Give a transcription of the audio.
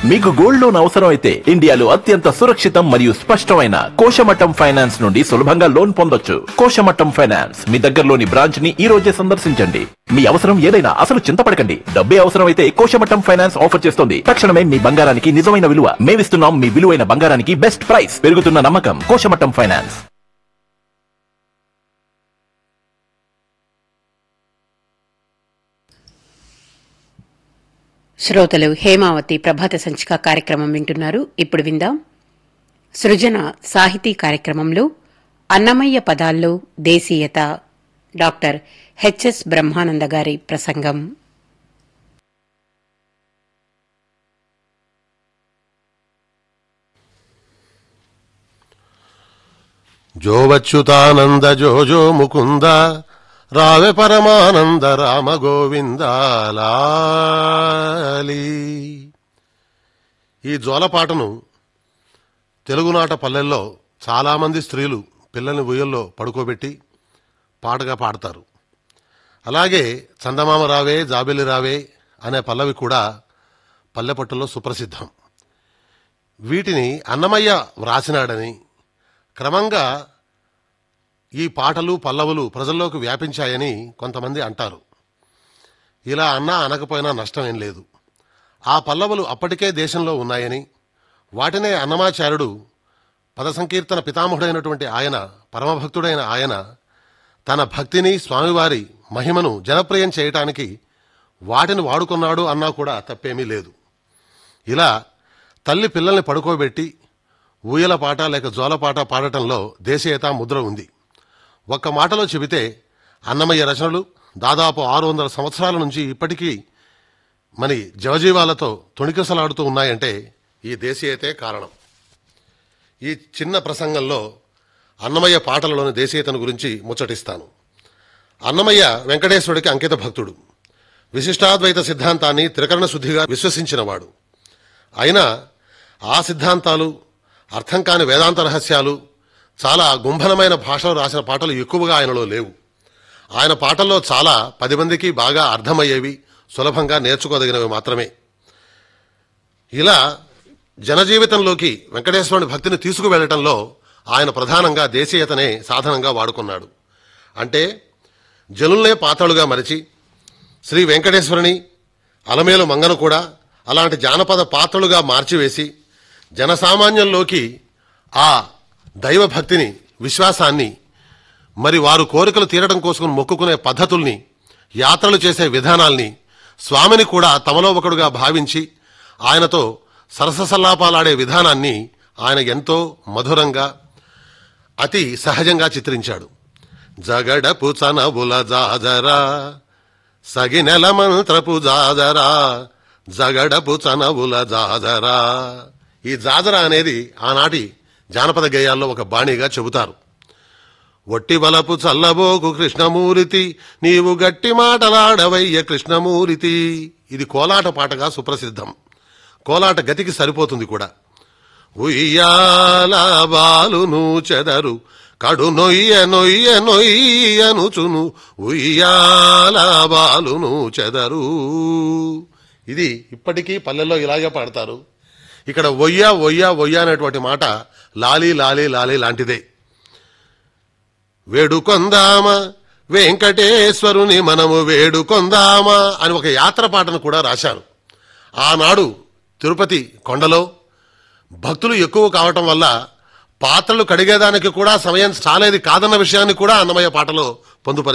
మీకు gold loan అవసరం అయితే ఇండియాలో అత్యంత సురక్షితం మరియు స్పష్టమైన కోశమట్టం ఫైనాన్స్ నుండి సులభంగా లోన్ పొందొచ్చు కోశమట్టం ఫైనాన్స్ మీ దగ్గరలోని బ్రాంచ్ ని ఈ రోజే సందర్శించండి మీ అవసరం ఏదైనా అసలు చింతపడకండి డబ్బే అవసరం అయితే కోశమట్టం ఫైనాన్స్ ఆఫర్ చేస్తుంది తక్షణమే మీ బంగారానికి నిజమైన విలువ మేమిస్తున్నాం మీ విలువైన బంగారానికి బెస్ట్ ప్రైస్ పెరుగుతున్న నమ్మకం కోశమట్టం ఫైనాన్స్ శ్రోతలు హేమావతి ప్రభాత సంచిక కార్యక్రమం వింటున్నారు ఇప్పుడు విందాం సృజన సాహితీ కార్యక్రమంలో అన్నమయ్య పదాల్లో దేశీయత డాక్టర్ హెచ్ఎస్ బ్రహ్మానంద గారి ప్రసంగం జోవచ్యుతానంద జో జో ముకుంద రావె పరమానంద రామ గోవింద లాలి ఈ జోలపాటను తెలుగునాట పల్లెల్లో చాలామంది స్త్రీలు పిల్లల్ని ఉయ్యల్లో పడుకోబెట్టి పాటగా పాడతారు అలాగే చందమామ రావే జాబిలి రావే అనే పల్లవి కూడా పల్లెపట్టులో సుప్రసిద్ధం వీటిని అన్నమయ్య వ్రాసినాడని క్రమంగా ఈ పాటలు పల్లవులు ప్రజల్లోకి వ్యాపించాయని కొంతమంది అంటారు ఇలా అన్నా అనకపోయినా నష్టం ఏం లేదు ఆ పల్లవులు అప్పటికే దేశంలో ఉన్నాయని వాటినే అన్నమాచార్యుడు పద సంకీర్తన పితామహుడైనటువంటి ఆయన పరమభక్తుడైన ఆయన తన భక్తిని స్వామివారి మహిమను జనప్రియం చేయటానికి వాటిని వాడుకున్నాడు అన్నా కూడా తప్పేమీ లేదు ఇలా తల్లి పిల్లల్ని పడుకోబెట్టి ఊయల పాట లేక జోలపాట పాడటంలో దేశీయత ముద్ర ఉంది ఒక్క మాటలో చెబితే అన్నమయ్య రచనలు దాదాపు ఆరు వందల సంవత్సరాల నుంచి ఇప్పటికీ మరి జవజీవాలతో తొణికిసలాడుతూ ఉన్నాయంటే ఈ దేశీయతే కారణం ఈ చిన్న ప్రసంగంలో అన్నమయ్య పాటలలోని దేశీయతను గురించి ముచ్చటిస్తాను అన్నమయ్య వెంకటేశ్వరుడికి అంకిత భక్తుడు విశిష్టాద్వైత సిద్ధాంతాన్ని త్రికరణ శుద్ధిగా విశ్వసించినవాడు అయినా ఆ సిద్ధాంతాలు అర్థం కాని వేదాంత రహస్యాలు చాలా గుంభనమైన భాషలో రాసిన పాటలు ఎక్కువగా ఆయనలో లేవు ఆయన పాటల్లో చాలా పది మందికి బాగా అర్థమయ్యేవి సులభంగా నేర్చుకోదగినవి మాత్రమే ఇలా జనజీవితంలోకి వెంకటేశ్వరుని భక్తిని తీసుకువెళ్లటంలో ఆయన ప్రధానంగా దేశీయతనే సాధనంగా వాడుకున్నాడు అంటే జనుల్నే పాతాళుగా మరిచి శ్రీ వెంకటేశ్వరుని అలమేలు మంగను కూడా అలాంటి జానపద పాత్రలుగా మార్చివేసి జనసామాన్యంలోకి ఆ దైవభక్తిని విశ్వాసాన్ని మరి వారు కోరికలు తీరడం కోసం మొక్కుకునే పద్ధతుల్ని యాత్రలు చేసే విధానాల్ని స్వామిని కూడా తమలో ఒకడుగా భావించి ఆయనతో సరససల్లాపాలాడే విధానాన్ని ఆయన ఎంతో మధురంగా అతి సహజంగా చిత్రించాడు జగడపు చనబుల జాజరా సగినెల మంత్రపు జాజరా జగడపు చనవుల జాజరా ఈ జాజరా అనేది ఆనాటి జానపద గేయాల్లో ఒక బాణిగా చెబుతారు ఒట్టి బలపు చల్లబోకు కృష్ణమూర్తి నీవు గట్టి మాటలాడవయ్య కృష్ణమూర్తి ఇది కోలాట పాటగా సుప్రసిద్ధం కోలాట గతికి సరిపోతుంది కూడా ఉయ్యాల బాలును చెదరు కడు నొయ్య నొయ్య నొయ్యనుచును ఉయ్యాల బాలును చెదరు ఇది ఇప్పటికీ పల్లెల్లో ఇలాగే పాడతారు ఇక్కడ ఒయ్య ఒయ్య ఒయ్య అనేటువంటి మాట లాలి లాలి లాలి లాంటిదే వేడుకొందామా వెంకటేశ్వరుని మనము వేడుకొందామా అని ఒక యాత్ర పాటను కూడా రాశారు ఆనాడు తిరుపతి కొండలో భక్తులు ఎక్కువ కావటం వల్ల పాత్రలు కడిగేదానికి కూడా సమయం చాలేది కాదన్న విషయాన్ని కూడా అన్నమయ్య పాటలో పొందుపరిచారు